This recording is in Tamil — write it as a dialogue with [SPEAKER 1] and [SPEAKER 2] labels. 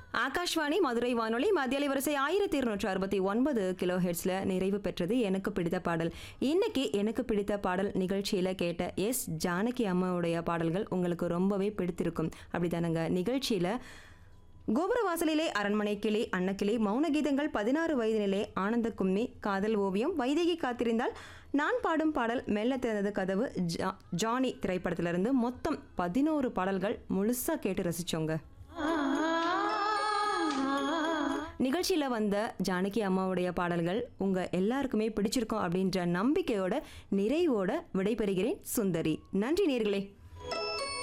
[SPEAKER 1] ஆகாஷ்வாணி மதுரை வானொலி மத்திய வரிசை ஆயிரத்தி இருநூற்று அறுபத்தி ஒன்பது கிலோ ஹெட்ஸ்ல நிறைவு பெற்றது எனக்கு பிடித்த பாடல் இன்னைக்கு எனக்கு பிடித்த பாடல் நிகழ்ச்சியில கேட்ட எஸ் ஜானகி அம்மாவுடைய பாடல்கள் உங்களுக்கு ரொம்பவே பிடித்திருக்கும் அப்படிதானங்க நிகழ்ச்சியில கோபுர வாசலிலே அரண்மனை கிளி அன்னக்கிளி மௌன கீதங்கள் பதினாறு வயதினிலே ஆனந்த கும்மி காதல் ஓவியம் வைதேகி காத்திருந்தால் நான் பாடும் பாடல் மெல்ல திறந்தது கதவு ஜா- ஜானி திரைப்படத்திலிருந்து மொத்தம் பதினோரு பாடல்கள் முழுசா கேட்டு ரசிச்சோங்க நிகழ்ச்சியில வந்த ஜானகி அம்மாவுடைய பாடல்கள் உங்க எல்லாருக்குமே பிடிச்சிருக்கும் அப்படின்ற நம்பிக்கையோட நிறைவோட விடைபெறுகிறேன் சுந்தரி நன்றி நேர்களே